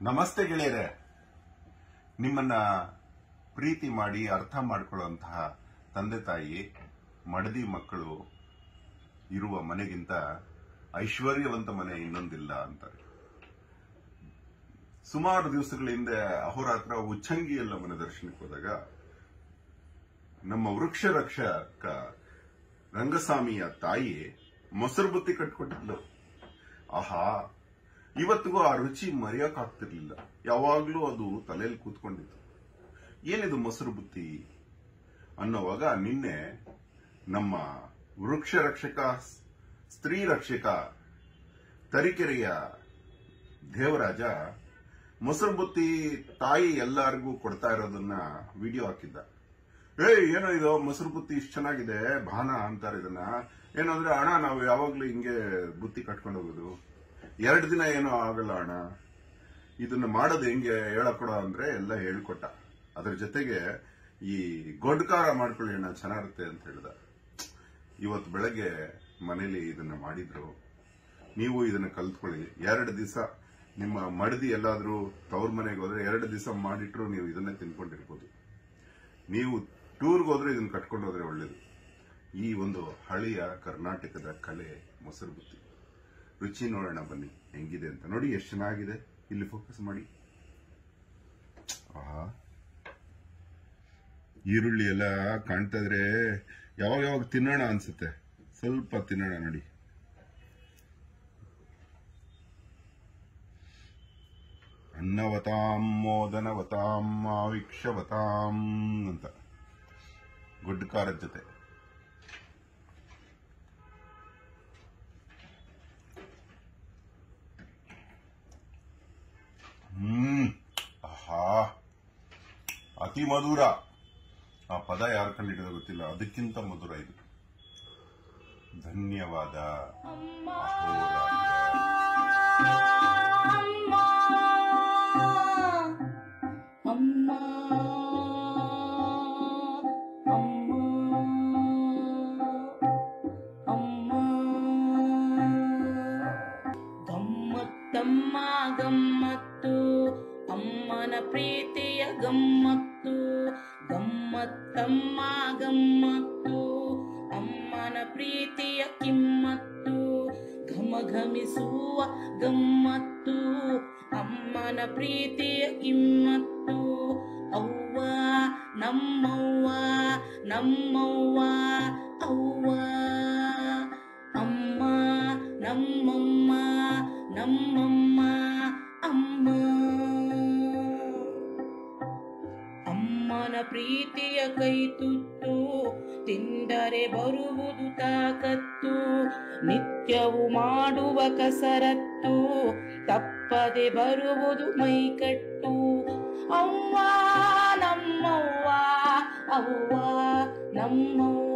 ನಮಸ್ತೆ ಗೆಳೆಯರೆ ನಿಮ್ಮನ್ನ ಪ್ರೀತಿ ಮಾಡಿ ಅರ್ಥ ಮಾಡಿಕೊಳ್ಳುವಂತಹ ತಂದೆ ತಾಯಿ ಮಡದಿ ಮಕ್ಕಳು ಇರುವ ಮನೆಗಿಂತ ಐಶ್ವರ್ಯವಂತ ಮನೆ ಇನ್ನೊಂದಿಲ್ಲ ಅಂತಾರೆ ಸುಮಾರು ದಿವಸಗಳ ಹಿಂದೆ ಅಹೋರಾತ್ರ ಉಚ್ಚಂಗಿ ಎಲ್ಲ ಮನೆ ದರ್ಶನಕ್ಕೆ ಹೋದಾಗ ನಮ್ಮ ವೃಕ್ಷ ರಕ್ಷಕ ರಂಗಸ್ವಾಮಿಯ ತಾಯಿ ಮೊಸರು ಬುತ್ತಿ ಕಟ್ಕೊಟ್ಟಿದ್ಲು ಆಹಾ ಇವತ್ತಿಗೂ ಆ ರುಚಿ ಮರೆಯೋಕ್ಕಾಗ್ತಿರ್ಲಿಲ್ಲ ಯಾವಾಗ್ಲೂ ಅದು ತಲೆಯಲ್ಲಿ ಕೂತ್ಕೊಂಡಿತ್ತು ಏನಿದು ಮೊಸರು ಬುತ್ತಿ ಅನ್ನೋವಾಗ ನಿನ್ನೆ ನಮ್ಮ ವೃಕ್ಷ ರಕ್ಷಕ ಸ್ತ್ರೀ ರಕ್ಷಕ ತರೀಕೆರೆಯ ದೇವರಾಜ ಮೊಸರು ಬುತ್ತಿ ತಾಯಿ ಎಲ್ಲರಿಗೂ ಕೊಡ್ತಾ ಇರೋದನ್ನ ವಿಡಿಯೋ ಹಾಕಿದ್ದ ಏಯ್ ಏನೋ ಇದು ಮೊಸರು ಬುತ್ತಿ ಇಷ್ಟು ಚೆನ್ನಾಗಿದೆ ಭಾನ ಅಂತಾರೆ ಇದನ್ನ ಏನಂದ್ರೆ ಅಣ್ಣ ನಾವು ಯಾವಾಗ್ಲೂ ಹಿಂಗೆ ಬುತ್ತಿ ಕಟ್ಕೊಂಡು ಹೋಗೋದು ಎರಡು ದಿನ ಏನೋ ಆಗಲ್ಲ ಅಣ್ಣ ಇದನ್ನ ಮಾಡೋದು ಹೆಂಗೆ ಹೇಳಕೊಡ ಅಂದ್ರೆ ಎಲ್ಲ ಹೇಳ್ಕೊಟ್ಟ ಅದ್ರ ಜೊತೆಗೆ ಈ ಗೊಡ್ಕಾರ ಮಾಡ್ಕೊಳ್ಳಿ ಅಣ್ಣ ಚೆನ್ನಾಗಿರುತ್ತೆ ಅಂತ ಹೇಳ್ದ ಇವತ್ತು ಬೆಳಗ್ಗೆ ಮನೇಲಿ ಇದನ್ನ ಮಾಡಿದ್ರು ನೀವು ಇದನ್ನ ಕಲ್ತ್ಕೊಳ್ಳಿ ಎರಡು ದಿವಸ ನಿಮ್ಮ ಮಡದಿ ಎಲ್ಲಾದ್ರೂ ತವ್ರ ಮನೆಗೆ ಹೋದ್ರೆ ಎರಡು ದಿವಸ ಮಾಡಿಟ್ರು ನೀವು ಇದನ್ನೇ ತಿನ್ಕೊಂಡಿರ್ಬೋದು ನೀವು ಟೂರ್ಗೆ ಹೋದ್ರೆ ಇದನ್ನ ಕಟ್ಕೊಂಡು ಹೋದ್ರೆ ಒಳ್ಳೇದು ಈ ಒಂದು ಹಳೆಯ ಕರ್ನಾಟಕದ ಕಲೆ ಮೊಸರು ಬುತ್ತಿ ರುಚಿ ನೋಡೋಣ ಬನ್ನಿ ಹೆಂಗಿದೆ ಅಂತ ನೋಡಿ ಎಷ್ಟು ಚೆನ್ನಾಗಿದೆ ಇಲ್ಲಿ ಫೋಕಸ್ ಮಾಡಿ ಆಹಾ ಈರುಳ್ಳಿ ಎಲ್ಲ ಕಾಣ್ತಾ ಇದ್ರೆ ಯಾವಾಗ ಯಾವಾಗ ತಿನ್ನೋಣ ಅನ್ಸುತ್ತೆ ಸ್ವಲ್ಪ ತಿನ್ನೋಣ ನೋಡಿ ಅನ್ನವತಾಂ ಮೋದನವತಾಂ ಆವಿಕ್ಷವತಾಂ ಅಂತ ಗುಡ್ ಖಾರದ ಜೊತೆ ಹ್ಮ್ ಆಹಾ ಅತಿ ಮಧುರ ಆ ಪದ ಯಾರು ಕಂಡಿಡಿದ ಗೊತ್ತಿಲ್ಲ ಅದಕ್ಕಿಂತ ಮಧುರ ಇದು ಧನ್ಯವಾದ ಅಮ್ಮ ಅಮ್ಮ ಅಮ್ಮ ಅಮ್ಮ ಗಮ್ಮತ್ತಮ್ಮ ಗಮ್ಮತ್ತು ಅಮ್ಮನ ಪ್ರೀತಿಯ ಗಮ್ಮತ್ತು ಗಮ್ಮತ್ತಮ್ಮ ಗಮ್ಮತ್ತು ಅಮ್ಮನ ಪ್ರೀತಿಯ ಕಿಮ್ಮತ್ತು ಘಮಘಮಿಸುವ ಗಮ್ಮತ್ತು ಅಮ್ಮನ ಪ್ರೀತಿಯ ಕಿಮ್ಮತ್ತು ಅವ್ವ ನಮ್ಮವ್ವ ನಮ್ಮವ್ವ ಅವ್ವ ಅಮ್ಮ ನಮ್ಮಮ್ಮ ನಮ್ಮಮ್ಮ ಅಮ್ಮ ಅಮ್ಮನ ಪ್ರೀತಿಯ ಕೈ ತುತ್ತು ತಿಂದರೆ ಬರುವುದು ತಾಕತ್ತು ನಿತ್ಯವು ಮಾಡುವ ಕಸರತ್ತು ತಪ್ಪದೆ ಬರುವುದು ಮೈಕಟ್ಟು ಅವ್ವ ನಮ್ಮವ್ವ ಅವ್ವ ನಮ್ಮವ್ವ